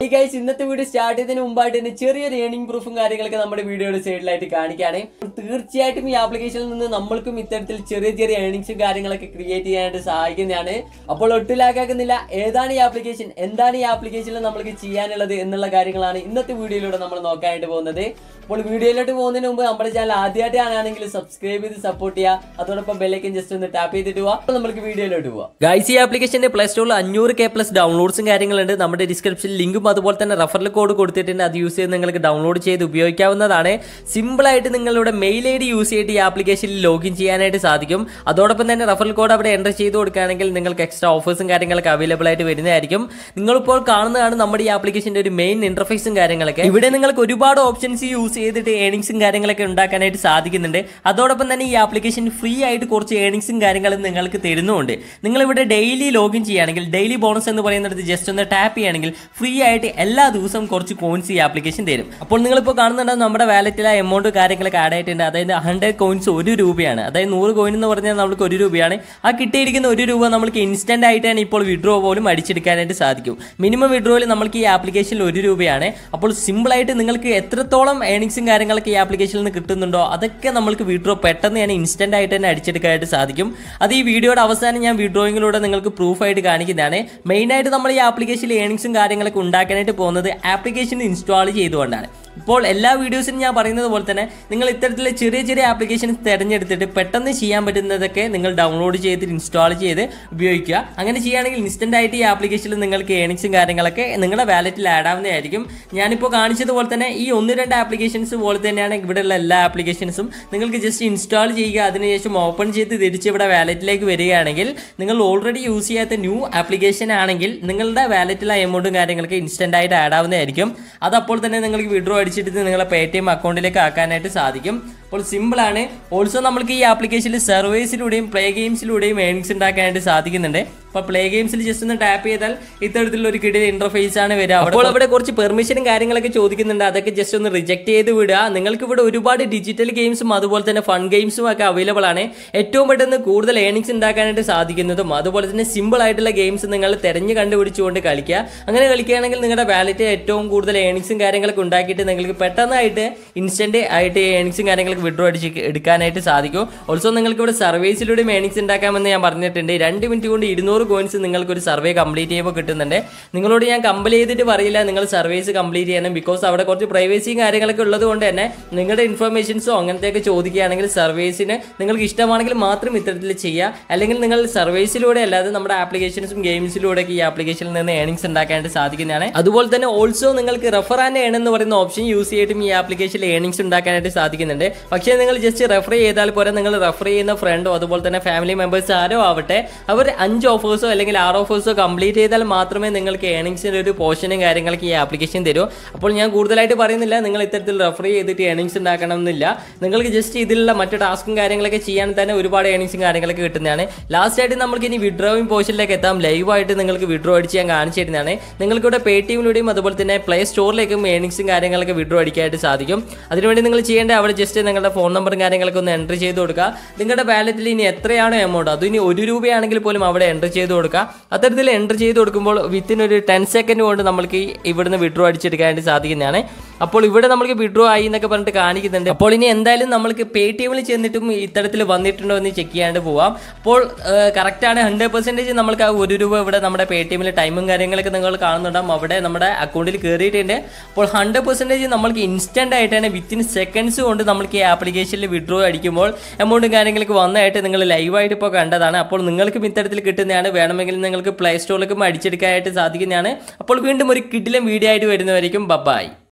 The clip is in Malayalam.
ഗൈസ് ഇന്നത്തെ വീഡിയോ സ്റ്റാർട്ട് ചെയ്തതിന് മുമ്പായിട്ട് തന്നെ ചെറിയൊരു ഏണിംഗ് പ്രൂഫും കാര്യങ്ങളൊക്കെ നമ്മുടെ വീഡിയോയുടെ സൈഡിലായിട്ട് കാണിക്കുകയാണ് തീർച്ചയായിട്ടും ഈ ആപ്ലിക്കേഷനിൽ നിന്ന് നമ്മൾക്കും ഇത്തരത്തിൽ ചെറിയ ചെറിയ ഏണിങ്സും കാര്യങ്ങളൊക്കെ ക്രിയേറ്റ് ചെയ്യാനായിട്ട് സഹായിക്കുന്നതാണ് അപ്പോൾ ഒട്ടിലാക്കാക്കുന്നില്ല ഏതാണ് ഈ ആപ്ലിക്കേഷൻ എന്താണ് ഈ ആപ്ലിക്കേഷനിൽ നമ്മൾക്ക് ചെയ്യാനുള്ളത് എന്നുള്ള കാര്യങ്ങളാണ് ഇന്നത്തെ വീഡിയോയിലൂടെ നമ്മൾ നോക്കാനായിട്ട് പോകുന്നത് അപ്പോൾ വീഡിയോയിലോട്ട് പോകുന്നതിന് മുമ്പ് നമ്മുടെ ചാനൽ ആദ്യമായിട്ട് ആണെങ്കിൽ സബ്സ്ക്രൈബ് ചെയ്ത് സപ്പോർട്ട് ചെയ്യുക അതോടൊപ്പം ബെല്ലൈക്കൻ ജസ്റ്റ് ഒന്ന് ടാപ്പ് ചെയ്തിട്ട് പോവാം അപ്പോൾ നമുക്ക് വീഡിയോയിലോട്ട് പോവാം ഗൈസ് ഈ ആപ്ലിക്കേഷന്റെ പ്ലേ സ്റ്റോറിൽ അഞ്ഞൂറ് കെ പ്ലസ് ഡൗൺലോഡ്സും കാര്യങ്ങളുണ്ട് നമ്മുടെ ഡിസ്ക്രിപ്ഷനിൽ ലിങ്കും അതുപോലെ തന്നെ റഫറൽ കോഡ് കൊടുത്തിട്ടുണ്ട് അത് യൂസ് ചെയ്ത് നിങ്ങൾക്ക് ഡൗൺലോഡ് ചെയ്ത് ഉപയോഗിക്കാവുന്നതാണ് സിമ്പിൾ ആയിട്ട് നിങ്ങളുടെ മെയിൽ ഐ ഡി യൂസ് ചെയ്തിട്ട് ഈ ആപ്ലിക്കേഷനിൽ ലോഗിൻ ചെയ്യാനായിട്ട് സാധിക്കും അതോടൊപ്പം തന്നെ റഫറൽ കോഡ് അവിടെ എൻ്റർ ചെയ്ത് കൊടുക്കുകയാണെങ്കിൽ നിങ്ങൾക്ക് എക്സ്ട്രാ ഓഫേഴ്സും കാര്യങ്ങളൊക്കെ അവൈലബിൾ ആയിട്ട് വരുന്നതായിരിക്കും നിങ്ങളിപ്പോൾ കാണുന്നതാണ് നമ്മുടെ ഈ ആപ്ലിക്കേഷന്റെ ഒരു മെയിൻ ഇന്റർഫേസും കാര്യങ്ങളൊക്കെ ഇവിടെ നിങ്ങൾക്ക് ഒരുപാട് ഓപ്ഷൻസ് യൂസ് ചെയ്തിട്ട് ഏണിങ്സും കാര്യങ്ങളൊക്കെ ഉണ്ടാക്കാനായിട്ട് സാധിക്കുന്നുണ്ട് അതോടൊപ്പം തന്നെ ഈ ആപ്ലിക്കേഷൻ ഫ്രീ ആയിട്ട് കുറച്ച് ഏണിങ്സും കാര്യങ്ങളും നിങ്ങൾക്ക് തരുന്നുമുണ്ട് നിങ്ങൾ ഇവിടെ ഡെയിലി ലോഗിൻ ചെയ്യുകയാണെങ്കിൽ ഡെയിലി ബോണസ് എന്ന് പറയുന്നത് ജസ്റ്റ് ഒന്ന് ടാപ്പ് ചെയ്യുകയാണെങ്കിൽ ഫ്രീ ആയിട്ട് എല്ലാ ദിവസവും കുറച്ച് കോയിൻസ് ഈ ആപ്ലിക്കേഷൻ തരും അപ്പോൾ നിങ്ങളിപ്പോൾ കാണുന്നുണ്ടാവും നമ്മുടെ വാലറ്റിലെ എമൗണ്ട് കാര്യങ്ങളൊക്കെ ആഡ് ആയിട്ടുണ്ട് അതായത് ഹൺഡ്രഡ് കോയിൻസ് ഒരു രൂപയാണ് അതായത് നൂറ് കോയിൻ എന്ന് പറഞ്ഞാൽ നമുക്ക് ഒരു രൂപയാണ് ആ കിട്ടിയിരിക്കുന്ന ഒരു രൂപ നമുക്ക് ഇൻസ്റ്റന്റ് ആയിട്ടാണ് ഇപ്പോൾ വിഡ്രോ പോലും അടിച്ചെടുക്കാനായിട്ട് സാധിക്കും മിനിമം വിഡ്രോയിൽ നമുക്ക് ഈ ആപ്ലിക്കേഷനിൽ ഒരു രൂപയാണ് അപ്പോൾ സിമ്പിൾ ആയിട്ട് നിങ്ങൾക്ക് എത്രത്തോളം ഏണിങ്സും കാര്യങ്ങളൊക്കെ ഈ ആപ്ലിക്കേഷനിൽ നിന്ന് കിട്ടുന്നുണ്ടോ അതൊക്കെ നമുക്ക് വിഡ്രോ പെട്ടെന്ന് ഞാൻ ഇൻസ്റ്റന്റ് ആയിട്ട് തന്നെ അടിച്ചെടുക്കാനായിട്ട് സാധിക്കും അത് ഈ വീഡിയോയുടെ അവസാനം ഞാൻ വിഡ്രോയിങ്ങിലൂടെ നിങ്ങൾക്ക് പ്രൂഫായിട്ട് കാണിക്കുന്നതാണ് മെയിനായിട്ട് നമ്മൾ ഈ ആപ്ലിക്കേഷനിൽ ഏണിങ്സും കാര്യങ്ങളൊക്കെ ഉണ്ടാക്കാനായിട്ട് പോകുന്നത് ആപ്ലിക്കേഷൻ ഇൻസ്റ്റാൾ ചെയ്തുകൊണ്ടാണ് ഇപ്പോൾ എല്ലാ വീഡിയോസിനും ഞാൻ പറയുന്നത് പോലെ തന്നെ നിങ്ങൾ ഇത്തരത്തിലെ ചെറിയ ചെറിയ ആപ്ലിക്കേഷൻസ് തിരഞ്ഞെടുത്തിട്ട് പെട്ടെന്ന് ചെയ്യാൻ പറ്റുന്നതൊക്കെ നിങ്ങൾ ഡൗൺലോഡ് ചെയ്തിട്ട് ഇൻസ്റ്റാൾ ചെയ്ത് ഉപയോഗിക്കുക അങ്ങനെ ചെയ്യുകയാണെങ്കിൽ ഇൻസ്റ്റന്റ് ആയിട്ട് ഈ ആപ്ലിക്കേഷനിൽ നിങ്ങൾക്ക് ഏണിങ്സും കാര്യങ്ങളൊക്കെ നിങ്ങളുടെ വാലറ്റിൽ ആഡ് ആവുന്നതായിരിക്കും ഞാനിപ്പോൾ കാണിച്ചതുപോലെ തന്നെ ഈ ഒന്ന് രണ്ട് ആപ്ലിക്കേഷൻസ് പോലെ തന്നെയാണ് ഇവിടെയുള്ള എല്ലാ ആപ്ലിക്കേഷൻസും നിങ്ങൾക്ക് ജസ്റ്റ് ഇൻസ്റ്റാൾ ചെയ്യുക അതിനുശേഷം ഓപ്പൺ ചെയ്ത് തിരിച്ച് ഇവിടെ വാലറ്റിലേക്ക് വരികയാണെങ്കിൽ നിങ്ങൾ ഓൾറെഡി യൂസ് ചെയ്യാത്ത ന്യൂ ആപ്ലിക്കേഷൻ ആണെങ്കിൽ നിങ്ങളുടെ വാലറ്റിലെ എമൗണ്ടും കാര്യങ്ങളൊക്കെ ഇൻസ്റ്റന്റ് ആയിട്ട് ആഡ് ആവുന്നതായിരിക്കും അത് അപ്പോൾ തന്നെ നിങ്ങൾക്ക് വിഡ്രോ അടിച്ചിട്ട് നിങ്ങളെ പേ ടി എം അക്കൗണ്ടിലേക്ക് ആക്കാനായിട്ട് സാധിക്കും അപ്പോൾ സിമ്പിളാണ് ഓൾസോ നമുക്ക് ഈ ആപ്ലിക്കേഷനിൽ സർവീസിലൂടെയും പ്ലേ ഗെയിംസിലൂടെയും ഏണിങ്സ് ഉണ്ടാക്കാനായിട്ട് സാധിക്കുന്നുണ്ട് അപ്പോൾ പ്ലേ ഗെയിംസിൽ ജസ്റ്റ് ഒന്ന് ടാപ്പ് ചെയ്താൽ ഇത്തരത്തിലുള്ള ഒരു കിടിയ ഇന്റർഫേസ് ആണ് വരിക അപ്പോൾ അവിടെ കുറച്ച് പെർമിഷനും കാര്യങ്ങളൊക്കെ ചോദിക്കുന്നുണ്ട് അതൊക്കെ ജസ്റ്റ് ഒന്ന് റിജക്ട് ചെയ്ത് വിടുക നിങ്ങൾക്ക് ഇവിടെ ഒരുപാട് ഡിജിറ്റൽ ഗെയിംസും അതുപോലെ തന്നെ ഫൺ ഗെയിംസും ഒക്കെ അവൈലബിൾ ആണ് ഏറ്റവും പെട്ടെന്ന് കൂടുതൽ ഏണിങ്സ് ഉണ്ടാക്കാനായിട്ട് സാധിക്കുന്നതും അതുപോലെ തന്നെ സിമ്പിൾ ആയിട്ടുള്ള ഗെയിംസ് നിങ്ങൾ തിരഞ്ഞ് കണ്ടുപിടിച്ചുകൊണ്ട് കളിക്കുക അങ്ങനെ കളിക്കുകയാണെങ്കിൽ നിങ്ങളുടെ വാലറ്റ് ഏറ്റവും കൂടുതൽ ഏണിങ്സും കാര്യങ്ങളൊക്കെ ഉണ്ടാക്കിയിട്ട് നിങ്ങൾക്ക് പെട്ടെന്നായിട്ട് ഇൻസ്റ്റന്റ് ആയിട്ട് ഏണിങ്സും കാര്യങ്ങളൊക്കെ വിഡ്രോ അടിച്ച് എടുക്കാനായിട്ട് സാധിക്കും ഓൾസോ നിങ്ങൾക്ക് ഇവിടെ സർവീസിലൂടെയും ഏണിങ്സ് ഉണ്ടാക്കാമെന്ന് ഞാൻ പറഞ്ഞിട്ടുണ്ട് രണ്ട് മിനിറ്റ് കൊണ്ട് ഇരുന്നൂറ് കോയിൻസ് നിങ്ങൾക്ക് ഒരു സർവേ കംപ്ലീറ്റ് ചെയ്യുമ്പോൾ കിട്ടുന്നുണ്ട് നിങ്ങളോട് ഞാൻ കംപ്ലീറ്റ് ചെയ്തിട്ട് പറയില്ല നിങ്ങൾ സർവീസ് കംപ്ലീറ്റ് ചെയ്യണം ബിക്കോസ് അവിടെ കുറച്ച് പ്രൈവസിയും കാര്യങ്ങളൊക്കെ ഉള്ളത് കൊണ്ട് തന്നെ നിങ്ങളുടെ ഇൻഫർമേഷൻസോ അങ്ങനത്തെയൊക്കെ ചോദിക്കുകയാണെങ്കിൽ സർവീസിന് നിങ്ങൾക്ക് ഇഷ്ടമാണെങ്കിൽ മാത്രം ഇത്തരത്തിൽ ചെയ്യുക അല്ലെങ്കിൽ നിങ്ങൾ സർവീസിലൂടെ അല്ലാതെ നമ്മുടെ ആപ്ലിക്കേഷൻസും ഗെയിംസിലൂടെ ഈ ആപ്ലിക്കേഷനിൽ നിന്ന് ഏണിങ്സ് ഉണ്ടാക്കാനായിട്ട് സാധിക്കുന്നതാണ് അതുപോലെ തന്നെ ഓൾസോ നിങ്ങൾക്ക് റെഫർ ആൻഡ് ഏൺ എന്ന് പറയുന്ന ഓപ്ഷൻ യൂസ് ചെയ്തിട്ടും ഈ ആപ്ലിക്കേഷനിൽ ഏണിങ്സ് ഉണ്ടാക്കാനായിട്ട് സാധിക്കുന്നുണ്ട് പക്ഷേ നിങ്ങൾ ജസ്റ്റ് റെഫർ ചെയ്താൽ പോരെ നിങ്ങൾ റെഫർ ചെയ്യുന്ന ഫ്രണ്ടോ അതുപോലെ തന്നെ ഫാമിലി മെമ്പേഴ്സ് ആരോ ആവട്ടെ അവർ അഞ്ച് ഓഫേഴ്സോ അല്ലെങ്കിൽ ആറ് ഓഫേഴ്സോ കംപ്ലീറ്റ് ചെയ്താൽ മാത്രമേ നിങ്ങൾക്ക് ഏണിങ്സിൻ്റെ ഒരു പോർഷനും കാര്യങ്ങളൊക്കെ ഈ ആപ്ലിക്കേഷൻ തരൂ അപ്പോൾ ഞാൻ കൂടുതലായിട്ട് പറയുന്നില്ല നിങ്ങൾ ഇത്തരത്തിൽ റെഫർ ചെയ്തിട്ട് ഏണിങ്സ് ഉണ്ടാക്കണമെന്നില്ല നിങ്ങൾക്ക് ജസ്റ്റ് ഇതിലുള്ള മറ്റു ടാസ്കും കാര്യങ്ങളൊക്കെ ചെയ്യാൻ തന്നെ ഒരുപാട് ഏണിങ്സും കാര്യങ്ങളൊക്കെ കിട്ടുന്നതാണ് ലാസ്റ്റ് ആയിട്ട് നമുക്ക് ഇനി വിഡ്രോയിങ് പോർഷനിലേക്ക് എത്താം ലൈവായിട്ട് നിങ്ങൾക്ക് വിഡ്രോ അടിച്ച് ഞാൻ കാണിച്ചു തരുന്നതാണ് നിങ്ങൾക്ക് ഇവിടെ പേ ടി എമ്മിലൂടെയും അതുപോലെ തന്നെ പ്ലേ സ്റ്റോറിലേക്കും ഏണിങ്സും കാര്യങ്ങളൊക്കെ വിഡ്രോ അടിക്കാനായിട്ട് സാധിക്കും അതിനുവേണ്ടി നിങ്ങൾ ചെയ്യേണ്ട അവിടെ ജസ്റ്റ് നിങ്ങളുടെ ഫോൺ നമ്പറും കാര്യങ്ങളൊക്കെ ഒന്ന് എൻ്റർ ചെയ്ത് കൊടുക്കുക നിങ്ങളുടെ വാലറ്റിൽ ഇനി എത്രയാണോ എമൗണ്ട് അത് ഇനി ഒരു രൂപയാണെങ്കിൽ പോലും അവിടെ എൻ്റർ ചെയ്ത് കൊടുക്കുക അത്തരത്തിൽ എൻ്റർ ചെയ്ത് കൊടുക്കുമ്പോൾ വിത്തിൻ ഒരു ടെൻ സെക്കൻഡ് കൊണ്ട് നമുക്ക് ഈ ഇവിടുന്ന് വിഡ്രോ അടിച്ചെടുക്കാനായിട്ട് സാധിക്കുന്നതാണ് അപ്പോൾ ഇവിടെ നമുക്ക് വിഡ്രോ ആയി എന്നൊക്കെ പറഞ്ഞിട്ട് കാണിക്കുന്നുണ്ട് അപ്പോൾ ഇനി എന്തായാലും നമ്മൾക്ക് പേ ടി എമ്മിൽ ചെന്നിട്ടും ഇത്തരത്തിൽ വന്നിട്ടുണ്ടോ എന്ന് ചെക്ക് ചെയ്യാണ്ട് പോവാം അപ്പോൾ കറക്റ്റാണ് ഹൺഡ്രഡ് പെർസെൻറ്റേജ് നമ്മൾക്ക് ആ ഒരു രൂപ ഇവിടെ നമ്മുടെ പേ ടി എമ്മിൽ ടൈമും കാര്യങ്ങളൊക്കെ നിങ്ങൾ കാണുന്നുണ്ടാവും അവിടെ നമ്മുടെ അക്കൗണ്ടിൽ കയറിയിട്ടുണ്ട് അപ്പോൾ ഹൺഡ്രഡ് പെർസെൻറ്റേജ് നമ്മൾക്ക് ഇൻസ്റ്റൻ്റ് ആയിട്ടാണ് വിത്തിൻ സെക്കൻഡ്സ് കൊണ്ട് നമ്മൾക്ക് ഈ ആപ്ലിക്കേഷനിൽ വിഡ്രോ അടിക്കുമ്പോൾ എമൗണ്ടും കാര്യങ്ങളൊക്കെ വന്നതായിട്ട് നിങ്ങൾ ലൈവായിട്ട് ഇപ്പോൾ കണ്ടതാണ് അപ്പോൾ നിങ്ങൾക്കും ഇത്തരത്തിൽ കിട്ടുന്നതാണ് വേണമെങ്കിൽ നിങ്ങൾക്ക് പ്ലേ സ്റ്റോറിലേക്കും അടിച്ചെടുക്കാനായിട്ട് സാധിക്കുന്നതാണ് അപ്പോൾ വീണ്ടും ഒരു കിഡിലും വീഡിയോ ആയിട്ട് വരുന്നവരിക്കും ബബായ്